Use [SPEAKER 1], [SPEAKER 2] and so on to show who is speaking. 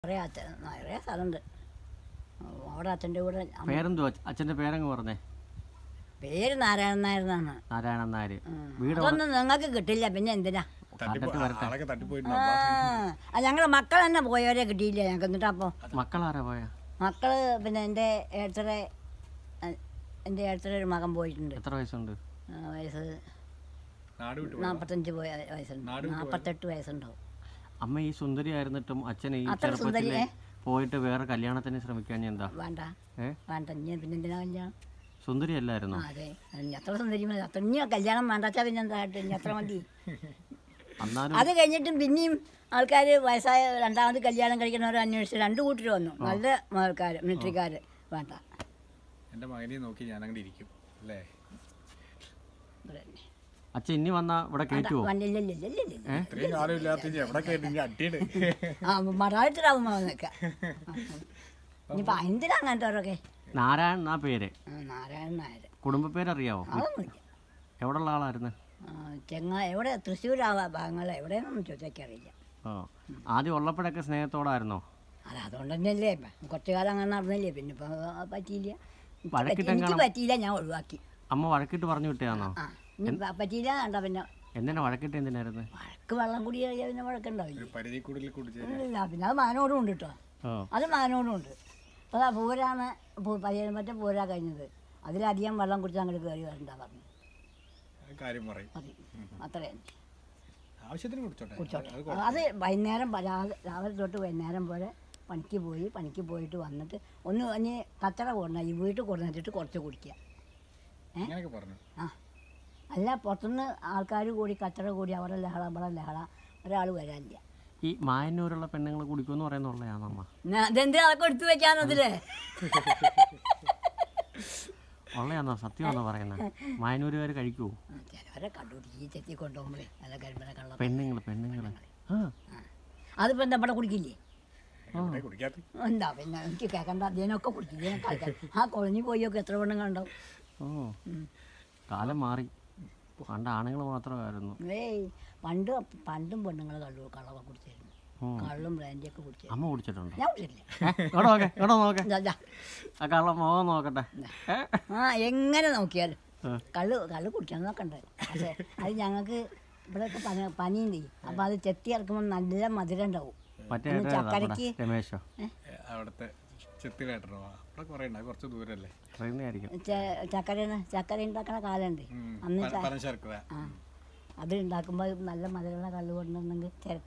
[SPEAKER 1] കുറേ അച്ഛൻ കുറേ സ്ഥലമുണ്ട് അവിടെ അച്ഛൻ്റെ കൂടെ അമ്മ-
[SPEAKER 2] പേരെന്തോ അച്ഛൻ്റെ പേരങ്ങ് പറഞ്ഞേ
[SPEAKER 1] പേര് നാരായണൻ നായരെന്നാണ്
[SPEAKER 2] നാരായണൻ നായർ
[SPEAKER 1] ഉം.
[SPEAKER 2] വീട്
[SPEAKER 1] അതൊന്നും നിങ്ങൾക്ക് കിട്ടില്ല പിന്നെ എന്തിനാ
[SPEAKER 3] തട്ടിപ്പോ ആളൊക്കെ
[SPEAKER 1] ആ
[SPEAKER 3] തട്ടിപ്പോയിട്ടുണ്ടാവും
[SPEAKER 1] ഞങ്ങളുടെ മക്കൾ തന്നെ പോയവരെ കിട്ടിയില്ല ഞങ്ങൾക്ക് എന്നിട്ട് അപ്പോൾ
[SPEAKER 2] മക്കളാരാ പോയ
[SPEAKER 1] മക്കള് പിന്നെ എൻ്റെ ഏട്ടറെ എൻ്റെ ഏട്ടറെ ഒരു മകൻ പോയിട്ടുണ്ട്
[SPEAKER 2] എത്ര വയസ്സുണ്ട്
[SPEAKER 1] ആ, വയസ്സ്
[SPEAKER 3] നാട് വിട്ടു പോയതാ?
[SPEAKER 1] നാൽപ്പത്തഞ്ച് പോയ വയസ്സുണ്ട്
[SPEAKER 3] നാട് വിട്ടു
[SPEAKER 1] നാൽപ്പത്തെട്ട് വയസ്സുണ്ടാവും
[SPEAKER 2] അമ്മ ഈ സുന്ദരി ആയിരുന്നിട്ടും അച്ഛൻ ഈ
[SPEAKER 1] അത്ര സുന്ദരി,
[SPEAKER 2] ചെറുപ്പത്തില് പോയിട്ട് വേറെ കല്യാണത്തിന് ശ്രമിക്കാൻ എന്താ
[SPEAKER 1] വേണ്ട
[SPEAKER 2] ഏ
[SPEAKER 1] വേണ്ട ഇനി പിന്നെ എന്തിനാ കല്യാണം
[SPEAKER 2] സുന്ദരി അല്ലായിരുന്നോ
[SPEAKER 1] ആ അതെ ഇനി അത്ര സുന്ദരി മതി അത്ര ഇനി കല്യാണം വേണ്ടാച്ചാ പിന്നെ എന്തായിട്ട് ഇനി അത്ര മതി
[SPEAKER 2] എന്നാലും
[SPEAKER 1] അത് കഴിഞ്ഞിട്ടും പിന്നെയും ആൾക്കാർ വയസ്സായ രണ്ടാമത് കല്യാണം കഴിക്കുന്നവരെ അന്വേഷിച്ച് രണ്ട് കൂട്ടർ വന്നു നല്ല ആൾക്കാർ മിലിറ്ററിക്കാർ വേണ്ട
[SPEAKER 3] എന്റെ മകനെ നോക്കി ഞാൻ അങ്ങോട്ട് ഇരിക്കും അല്ലേ
[SPEAKER 1] ഇവിടെ തന്നെ.
[SPEAKER 2] അച്ഛൻ ഇനി വന്നാ ഇവിടെ കയറ്റുവോ
[SPEAKER 1] വേണ്ട, ഇല്ല, ഇല്ല, ഇല്ല, ഇല്ല, ഇല്ല.
[SPEAKER 3] ഇത്രയും കാലം ഇല്ലാത്ത ഇനി എവിടെ കേട്ടി ഇനി അടിയുടെ
[SPEAKER 1] ആ മറാഠിച്ചിട്ടാവും നിൽക്കുക ഇനിയിപ്പോൾ എന്തിനാ അങ്ങനത്തെ ഓരോക്കെ
[SPEAKER 2] നാരായണൻ ആ പേര്
[SPEAKER 1] ആ, നാരായണൻ നായർ
[SPEAKER 2] കുടുംബ പേരറിയാവോ
[SPEAKER 1] അതൊന്നുമില്ല
[SPEAKER 2] എവിടെയുള്ള ആളായിരുന്നു
[SPEAKER 1] ആ, ചെങ്ങ എവിടെ തൃശ്ശൂരാവാ ഭാഗങ്ങൾ എവിടെയെന്നൊന്നും ചോദിച്ചറിയില്ല
[SPEAKER 2] ഓ ആദ്യം ഉള്ളപ്പോഴൊക്കെ സ്നേഹത്തോടായിരുന്നോ
[SPEAKER 1] അത് അതുകൊണ്ട് തന്നെയല്ലേ ഇപ്പം കുറച്ചു കാലം അങ്ങനെ നടന്നില്ലേ പിന്നെ ഇപ്പം പറ്റിയില്ല എനിക്ക് പറ്റി-
[SPEAKER 2] വഴക്കിട്ട്
[SPEAKER 1] എനിക്ക് പറ്റിയില്ല ഞാൻ ഒഴിവാക്കി
[SPEAKER 2] അമ്മ വഴക്കിട്ട് പറഞ്ഞു വിട്ടയാണോ
[SPEAKER 1] ആ ഇനി പ- പറ്റിയില്ല കണ്ട പിന്നെ
[SPEAKER 2] എന്തിനാ വഴക്കിട്ട് എന്തിനായിരുന്നു
[SPEAKER 1] വഴക്ക് വെള്ളം കുടി കഴിഞ്ഞാൽ പിന്നെ വഴക്കുണ്ടാവില്ല
[SPEAKER 3] ഒരു പരിധി കൂടുതൽ കുടിച്ച്
[SPEAKER 1] ഇല്ല പിന്നെ അത് മാനോടും ഉണ്ട് കേട്ടോ
[SPEAKER 2] ഓ
[SPEAKER 1] അത് മാനോടും ഉണ്ട് അപ്പോൾ ആ പൂരാണ് പയ്യൻ മറ്റേ പൂരാ കഴിഞ്ഞത് അതിലധികം വെള്ളം കുടിച്ച് അങ്ങോട്ട് കയറി വരണ്ട പറഞ്ഞു
[SPEAKER 3] കാര്യം പറയും
[SPEAKER 1] മതി അത്രേ
[SPEAKER 3] ആവശ്യത്തിന് കുടിച്ചോട്ടെ
[SPEAKER 1] കുടിച്ചോട്ടെ
[SPEAKER 3] അത്
[SPEAKER 1] അത് വൈകുന്നേരം പ- രാവിലെ രാവിലെ തൊട്ട് വൈകുന്നേരം പോലെ പണിക്ക് പോയി പണിക്ക് പോയിട്ട് വന്നിട്ട് ഒന്ന് ഇനി കച്ചറ കൊടുന്ന ഈ വീട്ടിൽ കൊടുന്നിട്ട് കുറച്ച് കുടിക്കുക
[SPEAKER 3] അങ്ങനെയൊക്കെ പറഞ്ഞു
[SPEAKER 1] ആ അല്ല പുറത്തുനിന്ന് ആൾക്കാർ കൂടി കച്ചറ കൂടി അവിടെ ലഹള ഇവിടെ ലഹള ഒരാൾ വരാനില്ല
[SPEAKER 2] ഈ മായന്നൂരുള്ള പെണ്ണുങ്ങൾ കുടിക്കുമെന്ന് പറയുന്നുള്ളയാണോ അമ്മ
[SPEAKER 1] ഞാൻ ഇതെന്തിനാ അതൊക്കെ എടുത്തു വെക്കാനതില്ലേ
[SPEAKER 2] ഉള്ളയാണോ സത്യമാണോ പറയുന്നത് മായന്നൂരുകാർ കഴിക്കുമോ
[SPEAKER 1] ചിലവരെ കണ്ടുപിടിച്ച് ഈ ചെത്തി കൊണ്ടുപോകുമ്പോഴേ നല്ല കരിമ്പന കള്ളം
[SPEAKER 2] പെണ്ണുങ്ങൾ പെണ്ണുങ്ങൾ ആ
[SPEAKER 1] അതിപ്പോൾ എന്താ ഇവിടെ കുടിക്കില്ലേ
[SPEAKER 3] എവിടെ കുടിക്കാത്ത
[SPEAKER 1] എന്താ പിന്നെ എനിക്ക് കേൾക്കണ്ട അതിനൊക്കെ കുടിക്കും ഇതിനൊക്കെ ആൾക്കാർ ആ കൊളഞ്ഞു പോയൊക്കെ എത്ര പെണ്ണുങ്ങളുണ്ടാവും
[SPEAKER 2] ഓ കാലം മാറി പണ്ട് ആണുങ്ങൾ മാത്രമായിരുന്നു
[SPEAKER 1] ഏയ് പണ്ട് പണ്ടും പെണ്ണുങ്ങൾ കള്ളു കള്ളവ കുടിച്ചിരുന്നു
[SPEAKER 2] ഉം.
[SPEAKER 1] കള്ളും ബ്രാൻഡിയൊക്കെ കുടിച്ചിരുന്നു
[SPEAKER 2] അമ്മ കുടിച്ചിട്ടുണ്ടോ
[SPEAKER 1] ഞാൻ കുടിച്ചിട്ടില്ല
[SPEAKER 2] ഏ, ഇവിടെ നോക്കെ ഇവിടെ നോക്കെ
[SPEAKER 1] ഇതാ, ഇതാ.
[SPEAKER 2] ആ കള്ള മുഖം നോക്കട്ടെ ഏ?
[SPEAKER 1] ആ എങ്ങനെ നോക്കിയാലും
[SPEAKER 2] ആ.
[SPEAKER 1] കള്ള് കള്ള് കുടിക്കണം നോക്കണ്ടേ പക്ഷേ അത് ഞങ്ങൾക്ക് ഇവിടെയൊക്കെ പനി പനിയുണ്ട് അപ്പോൾ അത് ചെത്തി ഇറക്കുമ്പോൾ നല്ല മധുരം ഉണ്ടാവും
[SPEAKER 2] മറ്റേ
[SPEAKER 1] ഒന്ന്
[SPEAKER 2] ഏതാ ഇവിടെ?
[SPEAKER 1] ചക്കരയ്ക്ക്
[SPEAKER 2] രമേശോ
[SPEAKER 3] അവിടുത്തെ ചെത്തിലായിട്ടോ അവിടെ കുറെ ഉണ്ട് അത് കുറച്ച് ദൂരല്ലേ
[SPEAKER 2] പറയുന്നതായിരിക്കും
[SPEAKER 1] ചെ- ചക്കര ചക്കര ഉണ്ടാക്കണ കാലുണ്ട്
[SPEAKER 3] ഉം.
[SPEAKER 1] അന്ന്
[SPEAKER 3] പന-
[SPEAKER 1] ച-
[SPEAKER 3] പനശർക്കര
[SPEAKER 1] ആ അത് ഉണ്ടാക്കുമ്പോൾ നല്ല മധുരമുള്ള കള്ള് കൊണ്ടുവന്നെങ്കിൽ